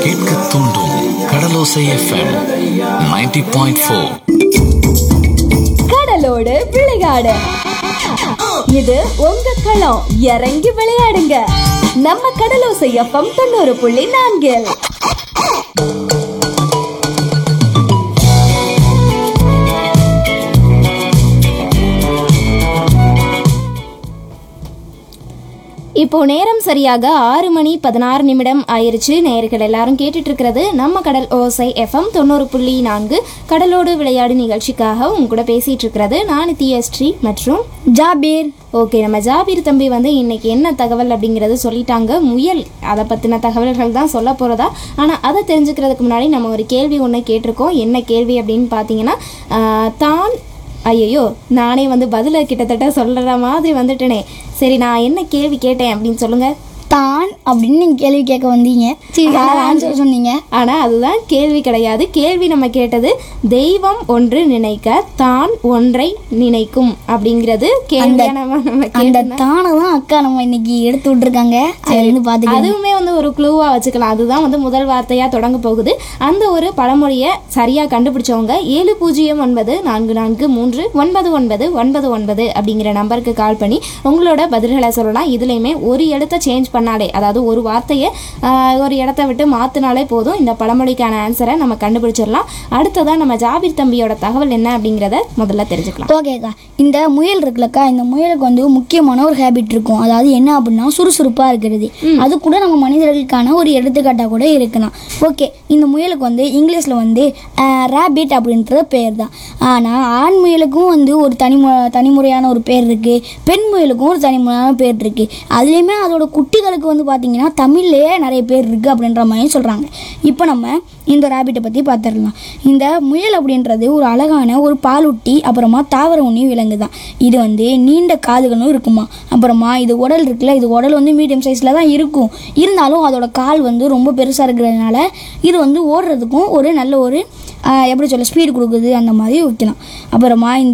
கேட்க தூண்டும் கடலோசை FM 90.4 point four கடலோடு விளையாடு இது உங்க களம் இறங்கி விளையாடுங்க நம்ம கடலோசை எஃப்எம் தொண்ணூறு புள்ளி நான்கில் இப்போ நேரம் சரியாக ஆறு மணி பதினாறு நிமிடம் ஆயிருச்சு நேயர்கள் எல்லாரும் கேட்டுட்டு இருக்கிறது நம்ம கடல் ஓசை எஃப்எம் தொண்ணூறு புள்ளி நான்கு கடலோடு விளையாடு நிகழ்ச்சிக்காக உங்க கூட பேசிட்டு இருக்கிறது நான் தியஸ்ரீ மற்றும் ஜாபீர் ஓகே நம்ம ஜாபீர் தம்பி வந்து இன்னைக்கு என்ன தகவல் அப்படிங்கிறது சொல்லிட்டாங்க முயல் அதை பற்றின தகவல்கள் தான் சொல்ல போகிறதா ஆனால் அதை தெரிஞ்சுக்கிறதுக்கு முன்னாடி நம்ம ஒரு கேள்வி ஒன்று கேட்டிருக்கோம் என்ன கேள்வி அப்படின்னு பார்த்தீங்கன்னா ஆஹ், தான் ஐயோ நானே வந்து பதிலை கிட்டத்தட்ட சொல்கிற மாதிரி வந்துட்டேனே சரி நான் என்ன கேள்வி கேட்டேன் அப்படின்னு சொல்லுங்கள் தான் அப்படின்னு நீங்க கேள்வி கேட்க வந்தீங்க சரி ஆன்சர் சொன்னீங்க ஆனால் அதுதான் கேள்வி கிடையாது கேள்வி நம்ம கேட்டது தெய்வம் ஒன்று நினைக்க தான் ஒன்றை நினைக்கும் அப்படிங்கிறது கேள்வியா நம்ம நம்ம அந்த கேட்டோம் தானை தான் அக்கா நம்ம இன்னைக்கு எடுத்து விட்டுருக்காங்க அதுல இருந்து பாத்துக்கலாம் அதுவுமே வந்து ஒரு க்ளூவா வச்சுக்கலாம் அதுதான் வந்து முதல் வார்த்தையா தொடங்க போகுது அந்த ஒரு பழமொழியை சரியா கண்டுபிடிச்சவங்க ஏழு பூஜ்ஜியம் ஒன்பது நான்கு நான்கு மூன்று ஒன்பது ஒன்பது ஒன்பது ஒன்பது அப்படிங்கிற நம்பருக்கு கால் பண்ணி உங்களோட பதில்களை சொல்லலாம் இதுலயுமே ஒரு எழுத்தை சேஞ்ச் பண்ணாலே அதாவது ஒரு வார்த்தையை ஆஹ், ஒரு இடத்த விட்டு மாத்தினாலே போதும் இந்த பழமொழிக்கான ஆன்சரை நம்ம கண்டுபிடிச்சிடலாம் அடுத்ததா நம்ம ஜாபீர் தம்பியோட தகவல் என்ன அப்படிங்கிறத முதல்ல தெரிஞ்சுக்கலாம் ஓகேக்கா இந்த முயல் இருக்குல்லக்கா இந்த முயலுக்கு வந்து முக்கியமான ஒரு ஹேபிட் இருக்கும் அதாவது என்ன அப்படின்னா சுறுசுறுப்பா இருக்கிறது அது கூட நம்ம மனிதர்களுக்கான ஒரு எடுத்துக்காட்டா கூட இருக்கலாம் ஓகே இந்த முயலுக்கு வந்து இங்கிலீஷ்ல வந்து ரேபிட் அப்படின்றது பேர் தான் ஆனா ஆண் முயலுக்கும் வந்து ஒரு தனி தனிமுறையான ஒரு பேர் இருக்கு பெண் முயலுக்கும் ஒரு தனிமுறையான பேர் இருக்கு அதுலேயுமே அதோட குட்டிகளுக்கு வந்து பார்த்தீங்கன்னா தமிழ்லேயே நிறைய பேர் இருக்கு அப்படின்ற மாதிரி சொல்றாங்க இப்போ நம்ம இந்த ரேபிட்டை பற்றி பார்த்துடலாம் இந்த முயல் அப்படின்றது ஒரு அழகான ஒரு பாலூட்டி அப்புறமா தாவர உண்ணி விலங்கு தான் இது வந்து நீண்ட காதுகளும் இருக்குமா அப்புறமா இது உடல் இருக்குல்ல இது உடல் வந்து மீடியம் சைஸில் தான் இருக்கும் இருந்தாலும் அதோட கால் வந்து ரொம்ப பெருசாக இருக்கிறதுனால இது வந்து ஓடுறதுக்கும் ஒரு நல்ல ஒரு ஆஹ், எப்படி சொல்ல ஸ்பீடு கொடுக்குது அந்த மாதிரி வைக்கலாம் அப்புறமா இந்த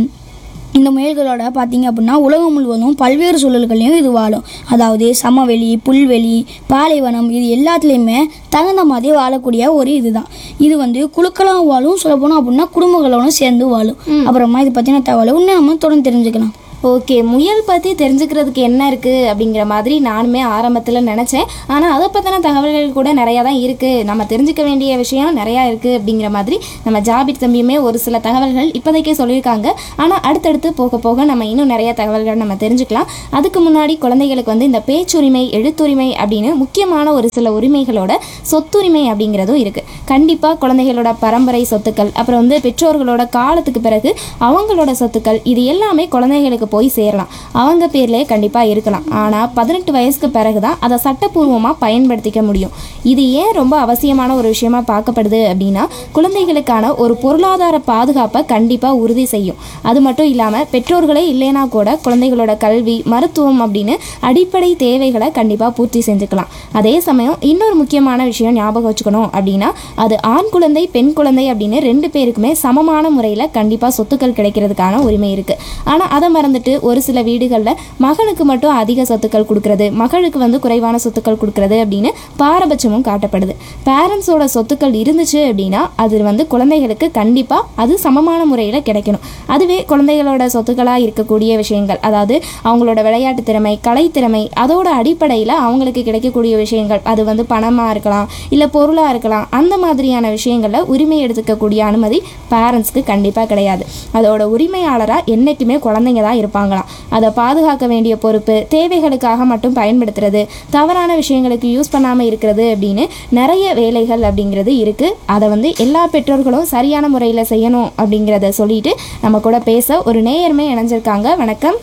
இந்த முயல்களோட பார்த்தீங்க அப்படின்னா உலகம் முழுவதும் பல்வேறு சூழல்களையும் இது வாழும் அதாவது சமவெளி புல்வெளி பாலைவனம் இது எல்லாத்துலேயுமே தகுந்த மாதிரி வாழக்கூடிய ஒரு இதுதான் இது வந்து குழுக்களாக வாழும் சொல்ல போனோம் அப்படின்னா குடும்பங்களோடும் சேர்ந்து வாழும் அப்புறமா இது பற்றின தகவலை இன்னும் நம்ம தொடர்ந்து தெரிஞ்சுக்கலாம் ஓகே முயல் பற்றி தெரிஞ்சுக்கிறதுக்கு என்ன இருக்குது அப்படிங்கிற மாதிரி நானுமே ஆரம்பத்தில் நினச்சேன் ஆனால் அதை பற்றின தகவல்கள் கூட நிறையா தான் இருக்குது நம்ம தெரிஞ்சுக்க வேண்டிய விஷயம் நிறையா இருக்குது அப்படிங்கிற மாதிரி நம்ம ஜாபிர் தம்பியுமே ஒரு சில தகவல்கள் இப்போதைக்கே சொல்லியிருக்காங்க ஆனால் அடுத்தடுத்து போக போக நம்ம இன்னும் நிறைய தகவல்கள் நம்ம தெரிஞ்சுக்கலாம் அதுக்கு முன்னாடி குழந்தைகளுக்கு வந்து இந்த பேச்சுரிமை எழுத்துரிமை அப்படின்னு முக்கியமான ஒரு சில உரிமைகளோட சொத்துரிமை அப்படிங்கிறதும் இருக்குது கண்டிப்பாக குழந்தைகளோட பரம்பரை சொத்துக்கள் அப்புறம் வந்து பெற்றோர்களோட காலத்துக்கு பிறகு அவங்களோட சொத்துக்கள் இது எல்லாமே குழந்தைகளுக்கு போய் சேரலாம் அவங்க பேர்லேயே கண்டிப்பாக இருக்கலாம் ஆனால் பதினெட்டு வயசுக்கு பிறகு தான் அதை சட்டப்பூர்வமாக பயன்படுத்திக்க முடியும் இது ஏன் ரொம்ப அவசியமான ஒரு விஷயமா பார்க்கப்படுது அப்படின்னா குழந்தைகளுக்கான ஒரு பொருளாதார பாதுகாப்பை கண்டிப்பாக உறுதி செய்யும் அது மட்டும் இல்லாமல் பெற்றோர்களே இல்லைனா கூட குழந்தைகளோட கல்வி மருத்துவம் அப்படின்னு அடிப்படை தேவைகளை கண்டிப்பாக பூர்த்தி செஞ்சுக்கலாம் அதே சமயம் இன்னொரு முக்கியமான விஷயம் ஞாபகம் வச்சுக்கணும் அப்படின்னா அது ஆண் குழந்தை பெண் குழந்தை அப்படின்னு ரெண்டு பேருக்குமே சமமான முறையில் கண்டிப்பாக சொத்துக்கள் கிடைக்கிறதுக்கான உரிமை இருக்குது ஆனால் அதை மறந்துட்டு ஒரு சில வீடுகளில் மகனுக்கு மட்டும் அதிக சொத்துக்கள் கொடுக்கறது மகளுக்கு வந்து குறைவான சொத்துக்கள் கொடுக்கறது அப்படின்னு பாரபட்சமும் காட்டப்படுது பேரண்ட்ஸோட சொத்துக்கள் இருந்துச்சு அப்படின்னா அது வந்து குழந்தைகளுக்கு கண்டிப்பாக அது சமமான முறையில் கிடைக்கணும் அதுவே குழந்தைகளோட சொத்துக்களாக இருக்கக்கூடிய விஷயங்கள் அதாவது அவங்களோட விளையாட்டு திறமை கலைத்திறமை அதோட அடிப்படையில் அவங்களுக்கு கிடைக்கக்கூடிய விஷயங்கள் அது வந்து பணமாக இருக்கலாம் இல்லை பொருளாக இருக்கலாம் அந்த மாதிரியான விஷயங்களில் உரிமை எடுத்துக்கக்கூடிய அனுமதி பேரண்ட்ஸ்க்கு கண்டிப்பாக கிடையாது அதோட உரிமையாளராக என்றைக்குமே குழந்தைங்க தான் இருப்பாங்களாம் அதை பாதுகாக்க வேண்டிய பொறுப்பு தேவைகளுக்காக மட்டும் பயன்படுத்துறது தவறான விஷயங்களுக்கு யூஸ் பண்ணாமல் இருக்கிறது அப்படின்னு நிறைய வேலைகள் அப்படிங்கிறது இருக்குது அதை வந்து எல்லா பெற்றோர்களும் சரியான முறையில் செய்யணும் அப்படிங்கிறத சொல்லிட்டு நம்ம கூட பேச ஒரு நேயருமே இணைஞ்சிருக்காங்க வணக்கம்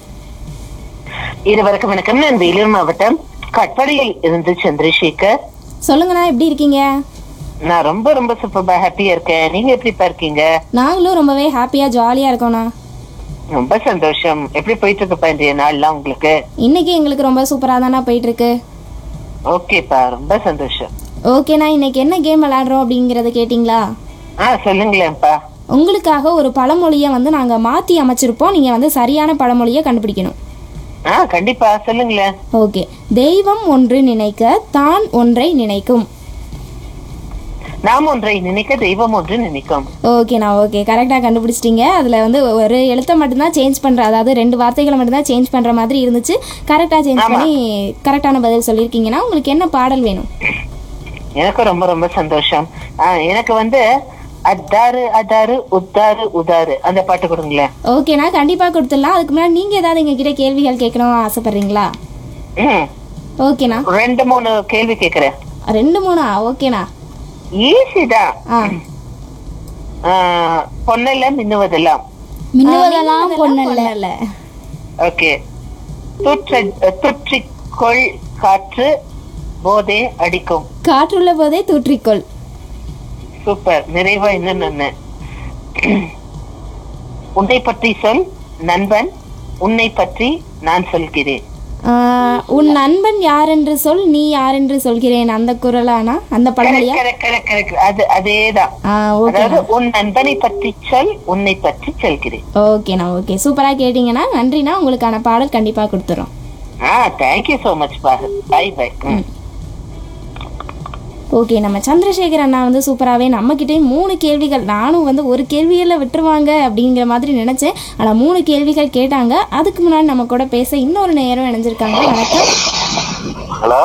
இருவருக்கும் வணக்கம் நான் வேலூர் மாவட்டம் கட்படியில் இருந்து சந்திரசேகர் சொல்லுங்கண்ணா எப்படி இருக்கீங்க நான் ரொம்ப ரொம்ப சூப்பர்பா ஹாப்பியா இருக்கேன் நீங்க எப்படிப்பா இருக்கீங்க நாங்களும் ரொம்பவே ஹாப்பியாக ஜாலியாக இருக்கோண்ணா ரொம்ப சந்தோஷம் எப்படி போயிட்டு இருக்குப்பா இன்றைய நாள்லாம் உங்களுக்கு இன்னைக்கு எங்களுக்கு ரொம்ப சூப்பராக தானே போயிட்டுருக்கு ஓகேப்பா ரொம்ப சந்தோஷம் ஓகேண்ணா இன்னைக்கு என்ன கேம் விளையாடுறோம் அப்படிங்கிறத கேட்டிங்களா ஆ சொல்லுங்களேன்ப்பா உங்களுக்காக ஒரு பழமொழியை வந்து நாங்கள் மாற்றி அமைச்சிருப்போம் நீங்கள் வந்து சரியான பழமொழியை கண்டுபிடிக்கணும் ஆ கண்டிப்பா சொல்லுங்களேன் ஓகே தெய்வம் ஒன்று நினைக்க தான் ஒன்றை நினைக்கும் நாம் ஒன்றை நினைக்க தெய்வம் ஒன்று நினைக்கும் ஓகேண்ணா ஓகே கரெக்டாக கண்டுபிடிச்சிட்டீங்க அதில் வந்து ஒரு எழுத்தை மட்டும்தான் சேஞ்ச் பண்ணுற அதாவது ரெண்டு வார்த்தைகளை மட்டும்தான் சேஞ்ச் பண்ணுற மாதிரி இருந்துச்சு கரெக்டாக சேஞ்ச் பண்ணி கரெக்டான பதில் சொல்லியிருக்கீங்கன்னா உங்களுக்கு என்ன பாடல் வேணும் எனக்கு ரொம்ப ரொம்ப சந்தோஷம் ஆஹ் எனக்கு வந்து அத்தாரு அதாரு உத்தாரு உதாரு அந்த பாட்டு கொடுங்களேன் ஓகேண்ணா கண்டிப்பாக கொடுத்துடலாம் அதுக்கு முன்னாடி நீங்கள் ஏதாவது எங்ககிட்ட கேள்விகள் கேட்கணும் ஆசைப்பட்றீங்களா ம். ஓகேண்ணா ரெண்டு மூணு கேள்வி கேக்குறேன் ரெண்டு மூணா ஓகேண்ணா ஈஸி தான் ஆ ஆஹ் பொன்னெல்லாம் மின்னுவதெல்லாம் மின்னுவதெல்லாம் பொண்ணல்ல பொண்ணல்ல ஓகே துற்ற துற்றிக்கொள் காற்று போதே அடிக்கும் காற்றுள்ள போதே தூற்றிக்கொள் சூப்பர் நிறைவா இன்னொன்னு உன்னை பற்றி சொல் நண்பன் உன்னை பற்றி நான் சொல்கிறேன் ஆஹ், உன் நண்பன் யார் என்று சொல் நீ யார் என்று சொல்கிறேன் அந்த குரலானா அந்த பழமொழியா Correct, correct, correct, correct. அது அதேதான் ஆ ஓகே அதாவது உன் நண்பனை பற்றி சொல் உன்னை பற்றி சொல்கிறேன் ஓகேண்ணா ஓகே சூப்பராக கேட்டிங்கன்னா நன்றிண்ணா உங்களுக்கான பாடல் கண்டிப்பாக கொடுத்துறோம் ஆ தேங்க்யூ சோ மச் பாரு பை பை ஓகே நம்ம சந்திரசேகர் அண்ணா வந்து சூப்பராகவே நம்மக்கிட்டே மூணு கேள்விகள் நானும் வந்து ஒரு கேள்வியில் விட்டுருவாங்க அப்படிங்கிற மாதிரி நினச்சேன் ஆனால் மூணு கேள்விகள் கேட்டாங்க அதுக்கு முன்னாடி நம்ம கூட பேச இன்னொரு நேரம் இணைஞ்சிருக்காங்க வணக்கம் ஹலோ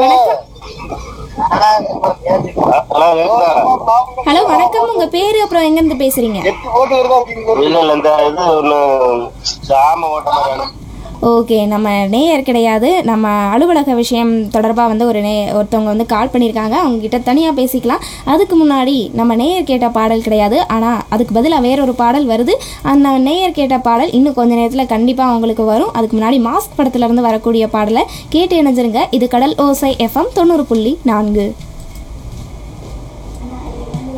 ஹலோ வணக்கம் உங்கள் பேர் அப்புறம் எங்கேருந்து பேசுகிறீங்க இல்ல இல்ல இந்த இது ஒண்ணு சாம ஓட்ட மாதிரி ஓகே நம்ம நேயர் கிடையாது நம்ம அலுவலக விஷயம் தொடர்பாக வந்து ஒரு நே ஒருத்தவங்க வந்து கால் பண்ணியிருக்காங்க அவங்க கிட்ட தனியாக பேசிக்கலாம் அதுக்கு முன்னாடி நம்ம நேயர் கேட்ட பாடல் கிடையாது ஆனால் அதுக்கு பதிலாக வேற ஒரு பாடல் வருது அந்த நேயர் கேட்ட பாடல் இன்னும் கொஞ்ச நேரத்தில் கண்டிப்பாக அவங்களுக்கு வரும் அதுக்கு முன்னாடி மாஸ்க் படத்துல இருந்து வரக்கூடிய பாடலை கேட்டு இணைஞ்சிருங்க இது கடல் ஓசை எஃப்எம் தொண்ணூறு புள்ளி நான்கு